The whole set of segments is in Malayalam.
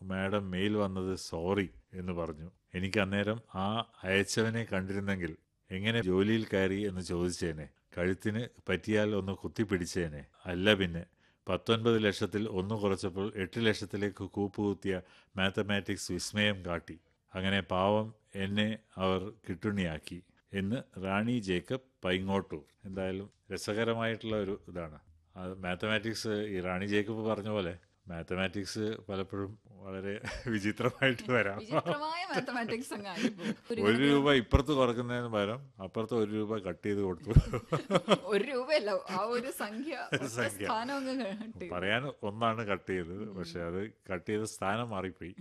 മാഡം മെയിൽ വന്നത് സോറി എന്ന് പറഞ്ഞു എനിക്ക് അന്നേരം ആ അയച്ചവനെ കണ്ടിരുന്നെങ്കിൽ എങ്ങനെ ജോലിയിൽ കയറി എന്ന് ചോദിച്ചേനെ കഴുത്തിന് പറ്റിയാൽ ഒന്ന് കുത്തിപ്പിടിച്ചേനെ അല്ല പിന്നെ പത്തൊൻപത് ലക്ഷത്തിൽ ഒന്ന് കുറച്ചപ്പോൾ എട്ട് ലക്ഷത്തിലേക്ക് കൂപ്പുകുത്തിയ മാത്തമാറ്റിക്സ് വിസ്മയം കാട്ടി അങ്ങനെ പാവം എന്നെ അവർ കിട്ടുണിയാക്കി എന്ന് റാണി ജേക്കബ് പൈങ്ങോട്ടൂർ എന്തായാലും രസകരമായിട്ടുള്ള ഒരു ഇതാണ് അത് മാത്തമാറ്റിക്സ് ഈ റാണി ജേക്കബ് പറഞ്ഞ പോലെ മാത്തമാറ്റിക്സ് പലപ്പോഴും വളരെ വിചിത്രമായിട്ട് വരാം വിചിത്രമായ മാത്തമാറ്റിക്സ് അങ്ങ് ആയിപ്പോയി. ഒരു ഒരു രൂപ ഇപ്പുറത്ത് കുറക്കുന്നതിന് പകരം അപ്പുറത്ത് ഒരു രൂപ കട്ട് ചെയ്ത് കൊടുത്തു ഒരു രൂപയല്ല ആ ഒരു സംഖ്യ ഒറ്റ സംഖ്യ. സ്ഥാനം അങ്ങ് കട്ടി പറയാൻ ഒന്നാണ് കട്ട് ചെയ്തത് പക്ഷെ അത് കട്ട് ചെയ്ത സ്ഥാനം മാറിപ്പോയി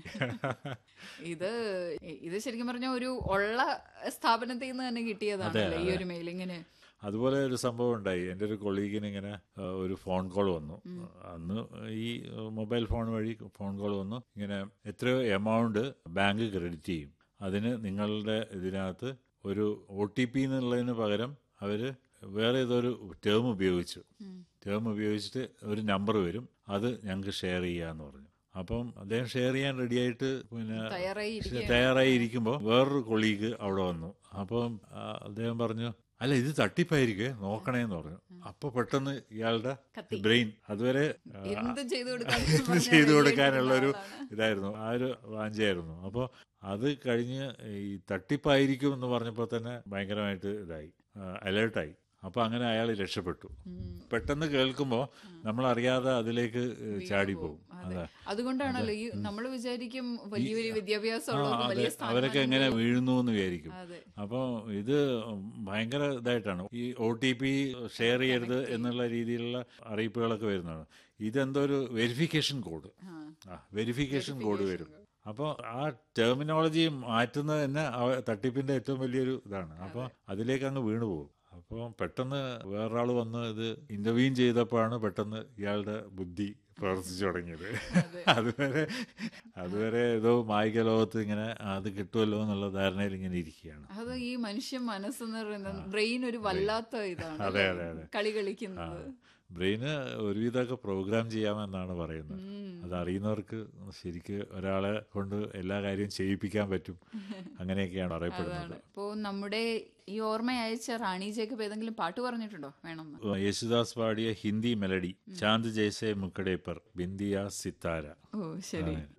ഇത് ഇത് ശരിക്കും പറഞ്ഞ ഒരു ഉള്ള സ്ഥാപനത്തിൽ നിന്ന് തന്നെ കിട്ടിയതാണല്ലേ ഈ ഒരു മെയിലിങ്ങിന് അതുപോലെ ഒരു സംഭവം ഉണ്ടായി എൻ്റെ ഒരു കൊളീഗിന് ഇങ്ങനെ ആ, ഒരു ഫോൺ കോൾ വന്നു അന്ന് ഈ മൊബൈൽ ഫോൺ വഴി ഫോൺ കോൾ വന്നു ഇങ്ങനെ എത്രയോ എമൗണ്ട് ബാങ്ക് ക്രെഡിറ്റ് ചെയ്യും അതിന് നിങ്ങളുടെ ഇതിനകത്ത് ഒരു ഒ ടി പി എന്നുള്ളതിന് പകരം അവർ വേറെ ഏതൊരു ടേം ഉപയോഗിച്ചു ടേം ഉപയോഗിച്ചിട്ട് ഒരു നമ്പർ വരും അത് ഞങ്ങൾക്ക് ഷെയർ ചെയ്യാന്ന് പറഞ്ഞു അപ്പം അദ്ദേഹം ഷെയർ ചെയ്യാൻ റെഡിയായിട്ട് പിന്നെ തയ്യാറായി തയ്യാറായി ഇരിക്കുമ്പോൾ വേറൊരു കൊളീഗ് അവിടെ വന്നു അപ്പം ആ, അദ്ദേഹം പറഞ്ഞു അല്ല ഇത് തട്ടിപ്പായിരിക്കേ നോക്കണേന്ന് പറഞ്ഞു അപ്പൊ പെട്ടെന്ന് ഇയാളുടെ ബ്രെയിൻ അതുവരെ ആ, എന്ത് ചെയ്തു കൊടുക്കാൻ എന്ത് ചെയ്തു കൊടുക്കാനുള്ള ഒരു ഇതായിരുന്നു ആ ഒരു വാഞ്ചയായിരുന്നു അപ്പോൾ അത് കഴിഞ്ഞ് ഈ തട്ടിപ്പായിരിക്കും എന്ന് പറഞ്ഞപ്പോൾ തന്നെ ഭയങ്കരമായിട്ട് ഇതായി അലേർട്ടായി അപ്പൊ അങ്ങനെ അയാൾ രക്ഷപ്പെട്ടു പെട്ടെന്ന് കേൾക്കുമ്പോൾ നമ്മൾ അറിയാതെ അതിലേക്ക് ചാടിപ്പോകും അതാ അതുകൊണ്ടാണല്ലോ ഈ നമ്മൾ വിചാരിക്കും വലിയ വലിയ വിദ്യാഭ്യാസമുള്ളവർക്ക് ആ, വലിയ അതെ. അവരൊക്കെ എങ്ങനെ വീഴുന്നു എന്ന് വിചാരിക്കും അതെ അപ്പോൾ ഇത് ഭയങ്കര ഇതായിട്ടാണ് ഈ ഒ ടി പി ഷെയർ ചെയ്യരുത് എന്നുള്ള രീതിയിലുള്ള അറിയിപ്പുകളൊക്കെ വരുന്നതാണ് ഇതെന്തോ ഒരു വെരിഫിക്കേഷൻ കോഡ് ആ വെരിഫിക്കേഷൻ കോഡ് വരും അപ്പോൾ ആ ടെർമിനോളജി മാറ്റുന്നത് തന്നെ ആ തട്ടിപ്പിന്റെ ഏറ്റവും വലിയൊരു ഇതാണ് അപ്പോൾ അതിലേക്ക് അങ്ങ് വീണു പോകും അപ്പോൾ പെട്ടെന്ന് വേറൊരാൾ വന്ന് ഇത് ഇന്റർവ്യൂ ചെയ്തപ്പോഴാണ് പെട്ടെന്ന് ഇയാളുടെ ബുദ്ധി പ്രവർത്തിച്ചു തുടങ്ങിയത് അതുവരെ അതുവരെ ഏതോ മായിക ലോകത്ത് ഇങ്ങനെ അത് കിട്ടുമല്ലോ എന്നുള്ള ധാരണയിൽ ഇങ്ങനെ ഇരിക്കുകയാണ് അത് ഈ മനുഷ്യ മനസ്സെന്ന് പറയുന്നത് ബ്രെയിൻ ഒരു വല്ലാത്ത ഇതാണ് അതെ, അതെ, അതെ. കളി കളിക്കുന്നത് ബ്രെയിന് ഒരുവിധമൊക്കെ പ്രോഗ്രാം ചെയ്യാമെന്നാണ് പറയുന്നത് അത് അറിയുന്നവർക്ക് ശരിക്ക് ഒരാളെ കൊണ്ട് എല്ലാ കാര്യവും ചെയ്യിപ്പിക്കാൻ പറ്റും അങ്ങനെയൊക്കെയാണ് അറിയപ്പെടുന്നത് അപ്പോ നമ്മുടെ ഈ ഓർമ്മ അയച്ച റാണി ജേക്കബ് ഏതെങ്കിലും പാട്ട് പറഞ്ഞിട്ടുണ്ടോ വേണമെന്ന് യേശുദാസ് പാടിയ ഹിന്ദി മെലഡി ചാന്ദ് ജയ്സെ മുക്കടേ പർ ബിന്ദിയ സിത്താര ഓ ശരി